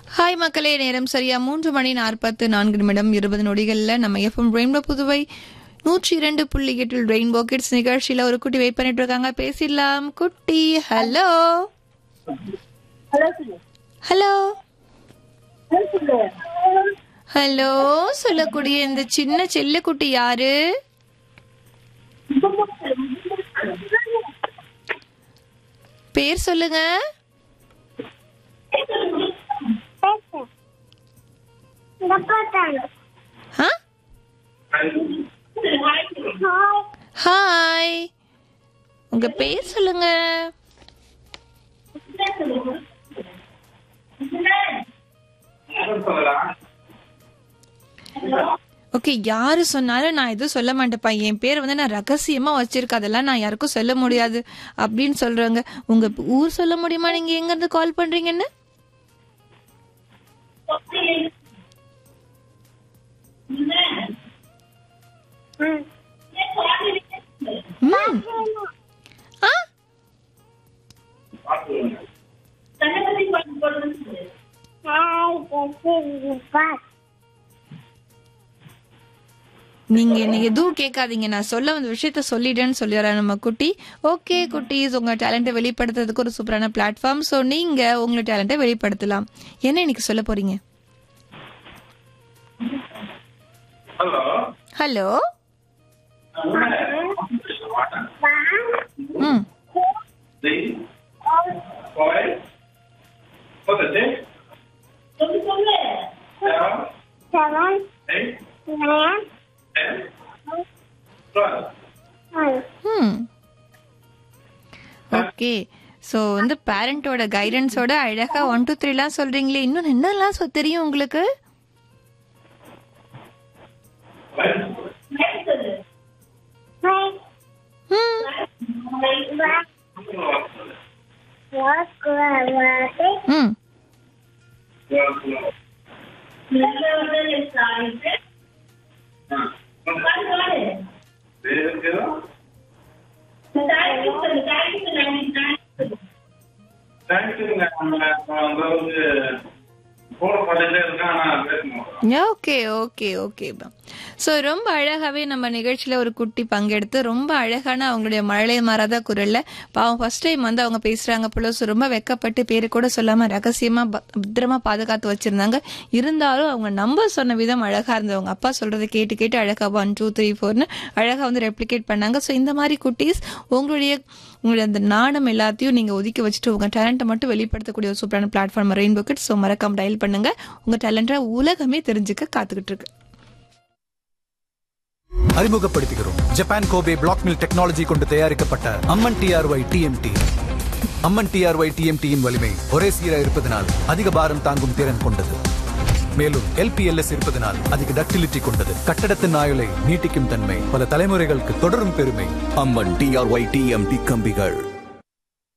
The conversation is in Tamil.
ஹாய் மக்களே நேரம் சரியா மூன்று மணி நாற்பத்து நான்கு நிமிடம் இருபது நொடிகள்ல நம்ம எஃப்எம் ரெயின்போ புதுவை நூற்றி இரண்டு புள்ளி எட்டில் ரெயின்போ கிட்ஸ் நிகழ்ச்சியில ஒரு குட்டி வெயிட் பண்ணிட்டு இருக்காங்க பேசிடலாம் குட்டி ஹலோ ஹலோ ஹலோ சொல்லக்கூடிய இந்த சின்ன செல்ல குட்டி யாரு பேர் சொல்லுங்க ஆ ஹாய் உங்க பேர் சொல்லுங்க ஓகே யாரு சொன்னாலும் நான் எதுவும் சொல்ல மாட்டேப்பா என் பேர் வந்து நான் ரகசியமா வச்சிருக்கேன் அதெல்லாம் நான் யாருக்கும் சொல்ல முடியாது அப்படின்னு சொல்றாங்க உங்க ஊர் சொல்ல முடியுமா நீங்க எங்க இருந்து கால் பண்றீங்கன்னு ம். ஆ நீங்க என்ன எதுவும் கேட்காதீங்க நான் சொல்ல வந்த விஷயத்த சொல்லிட்டேன்னு சொல்லிடுறேன் நம்ம குட்டி ஓகே குட்டீஸ் உங்க டேலண்ட்டை வெளிப்படுத்துறதுக்கு ஒரு சூப்பரான பிளாட்ஃபார்ம் ஸோ நீங்க உங்க டேலண்ட்டை வெளிப்படுத்தலாம் என்ன இன்னைக்கு சொல்ல போறீங்க hello hello hmm three five பத்து seven eight ten twelve hmm okay so வந்து பேரண்டோட கைடன்ஸோட அழகா ஒன் டூ த்ரீலாம் சொல்றீங்களே இன்னும் என்னெல்லாம் சொ- தெரியும் உங்களுக்கு ம் ம் வேறு இருக்குதா தேங்க்ஸுங்க நம்ம அந்த அளவுக்கு போட பண்ணிட்டே இருக்கேன் ஆனால் பேச மாட்டேன் ஓகே ஓகே ஓகே ஸோ ரொம்ப அழகாவே நம்ம நிகழ்ச்சியில ஒரு குட்டி பங்கெடுத்து ரொம்ப அழகான அவங்களுடைய மழலை மாறாத குரல்ல பாவம் ஃபர்ஸ்ட் டைம் வந்து அவங்க பேசுறாங்க போல ஸோ ரொம்ப வெக்கப்பட்டு பேரு கூட சொல்லாம ரகசியமா ப- பத்திரமா பாதுகாத்து வச்சிருந்தாங்க இருந்தாலும் அவங்க நம்பர் சொன்ன விதம் அழகா இருந்தது அவங்க அப்பா சொல்றதை கேட்டு கேட்டு அழகா ஒன் டூ த்ரீ ஃபோர்னு அழகா வந்து ரெப்ளிகேட் பண்ணாங்க ஸோ இந்த மாதிரி குட்டீஸ் உங்களுடைய உங்களுடைய அந்த நாணம் எல்லாத்தையும் நீங்க ஒதுக்கி வச்சுட்டு உங்க டேலண்ட்டை மட்டும் வெளிப்படுத்தக்கூடிய ஒரு சூப்பரான பிளாட்ஃபார்ம் ரெயின்போ கிட் ஸோ மறக்காம டயல் பண்ணுங்க உங்க டேலண்ட்டை உலகமே தெரிஞ்சுக்க காத்துக்கிட்டு இருக்கு அறிமுகப்படுத்துகிறோம் Japan Kobe black mill technology கொண்டு தயாரிக்கப்பட்ட Amman TRY TMT Amman TRY டிஎம்டியின் வலிமை ஒரே சீராக இருப்பதனால் அதிக பாரம் தாங்கும் திறன் கொண்டது மேலும் எல்பிஎல்எஸ் இருப்பதனால் அதிக டக்டிலிட்டி கொண்டது கட்டடத்தின் ஆயுளை நீட்டிக்கும் தன்மை பல தலைமுறைகளுக்கு தொடரும் பெருமை அம்மன் டிஆர்ஒய் டிஎம்டி கம்பிகள்